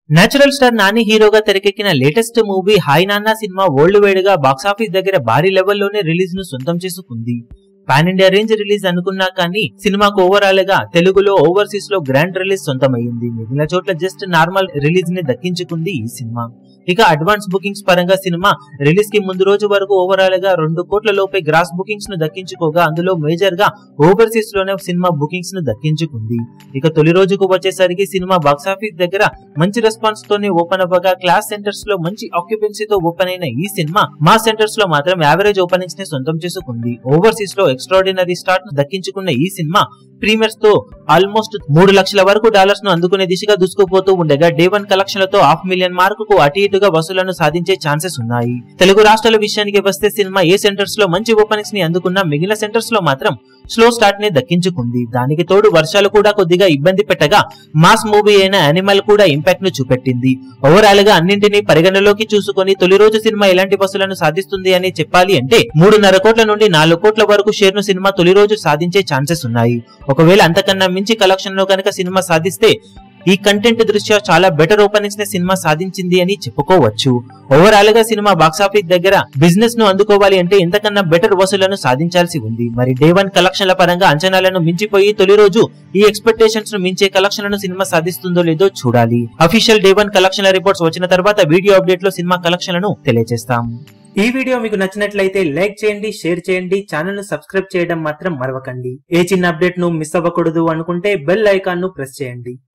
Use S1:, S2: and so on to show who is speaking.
S1: natural star Nani హీరోగా తెరకెక్కిన latest movie hi Nanna సినిమా వరల్డ్ వైడ్ గా బాక్సాఫీస్ దగ్గర భారీ లెవెల్లోనే రిలీజ్ ను సొంతం చేసుకుంది పాన్ ఇండియా రేంజ్ రిలీజ్ అనుకున్నా కానీ సినిమాకు ఓవరాల్ గా తెలుగులో ఓవర్సీస్ లో గ్రాండ్ రిలీజ్ సొంతమైంది మిగిలిన చోట్ల జస్ట్ నార్మల్ రిలీజ్ ని దక్కించుకుంది ఈ సినిమా ఇక అడ్వాన్స్ బుకింగ్స్ పరంగా సినిమా రిలీజ్ కి ముందు రోజు వరకు ఓవరాల్ గా రెండు కోట్ల లోపే గ్రాస్ బుకింగ్స్ ను దక్కించుకోగా అందులో మేజర్ గా ఓవర్సీస్ లోనే సినిమా బుకింగ్స్ ను దక్కించుకుంది ఇక తొలి రోజుకు వచ్చేసరికి సినిమా బాక్సాఫీస్ దగ్గర మంచి రెస్పాన్స్ తోనే ఓపెన్ అవ్వగా క్లాస్ సెంటర్స్ లో మంచి ఆక్యుపెన్సీతో ఓపెన్ అయిన ఈ సినిమా మా సెంటర్స్ లో మాత్రం యావరేజ్ ఓపెనింగ్స్ ని సొంతం చేసుకుంది ఓవర్సీస్ లో ఎక్స్ట్రాడినరీ స్టార్ట్ ను దక్కించుకున్న ఈ సినిమా ప్రీమియర్స్ తో ఆల్మోస్ట్ మూడు లక్షల వరకు డాలర్స్ ను అందుకునే దిశగా దూసుకుపోతూ ఉండగా డే వన్ కలెక్షన్లతో హాఫ్ మిలియన్ మార్కుకు అటు ఇటుగా వసూలను సాధించే ఛాన్సెస్ ఉన్నాయి తెలుగు రాష్ట్రాల విషయానికి వస్తే సినిమా ఏ సెంటర్స్ లో మంచి ఓపెనింగ్స్ ని అందుకున్న మిగిలిన సెంటర్స్ లో మాత్రం స్లో స్టార్ట్ ని దక్కించుకుంది దానికి తోడు వర్షాలు కూడా కొద్దిగా ఇబ్బంది పెట్టగా మాస్ మూవీ అయిన యానిమల్ కూడా ఇంపాక్ట్ ను చూపెట్టింది ఓవరాల్ గా అన్నింటినీ పరిగణలోకి చూసుకొని తొలి రోజు సినిమా ఎలాంటి వసూలను సాధిస్తుంది అని చెప్పాలి అంటే మూడున్నర కోట్ల నుండి నాలుగు కోట్ల వరకు షేర్ ను సినిమా తొలి రోజు సాధించే ఛాన్సెస్ ఉన్నాయి ఒకవేళ అంతకన్నా మించి కలెక్షన్ లో కనుక సినిమా సాధిస్తే ఈ కంటెంట్ దృష్ట్యా చాలా బెటర్ ఓపెనింగ్స్ ని సినిమా సాధించింది అని చెప్పుకోవచ్చు ఓవరాల్ గా సినిమా బాక్సాఫీస్ దగ్గర బిజినెస్ ను అందుకోవాలి అంటే ఇంతకన్నా బెటర్ వసూలను సాధించాల్సి ఉంది మరి డే వన్ కలెక్షన్ల పరంగా అంచనాలను మించిపోయి తొలి రోజు ఈ ఎక్స్పెక్టేషన్స్ ను మించే కలెక్షన్లను సినిమా సాధిస్తుందో లేదో చూడాలి అఫీషియల్ డే వన్ కలెక్షన్ల రిపోర్ట్స్ వచ్చిన తర్వాత వీడియో అప్డేట్ లో సినిమా కలెక్షన్లను తెలియజేస్తాం ఈ వీడియో మీకు నచ్చినట్లయితే లైక్ చేయండి షేర్ చేయండి ఛానల్ ను సబ్స్క్రైబ్ చేయడం మాత్రం మరవకండి ఏ చిన్న అప్డేట్ ను మిస్ అవ్వకూడదు అనుకుంటే బెల్ ఐకాన్ ను ప్రెస్ చేయండి